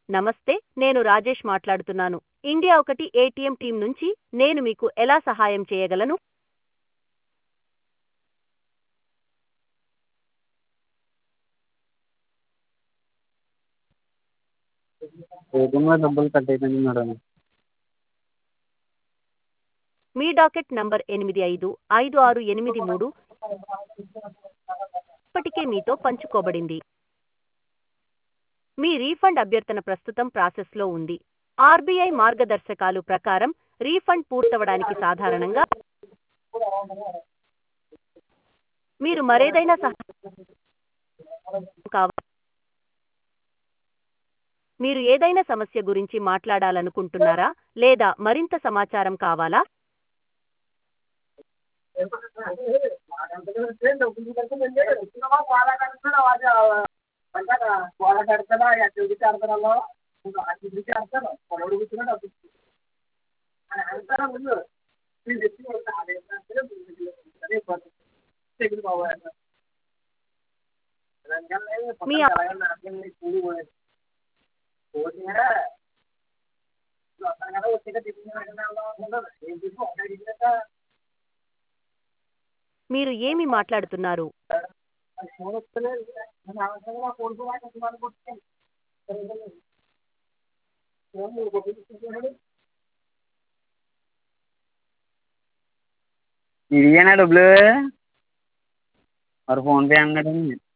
నమస్తే నేను రాజేష్ మాట్లాడుతున్నాను ఇండియా ఒకటి ఏటీఎం టీం నుంచి నేను మీకు ఎలా సహాయం చేయగలను ఏటీఎంలో డబ్బులు కట్ అయిపోయినాయి మేడం మీ డాకెట్ నంబర్ ఎనిమిది ఐదు ఐదు ఆరు ఎనిమిది మూడు ఇప్పటికే మీతో పంచుకోబడింది మీ రీఫండ్ అభ్యర్థన ప్రస్తుతం ప్రాసెస్లో ఉంది ఆర్బీఐ మార్గదర్శకాలు ప్రకారం రీఫండ్ పూర్తవడానికి సాధారణంగా మీరు మరేదైనా సహాయం కావాలి మీరు ఏదైనా సమస్య గురించి మాట్లాడాలనుకుంటున్నారా లేదా మరింత సమాచారం కావాలా మీ మీరు ఏమి మాట్లాడుతున్నారు ఇడియేనా డబ్బులు మరి ఫోన్పే అన్నాడు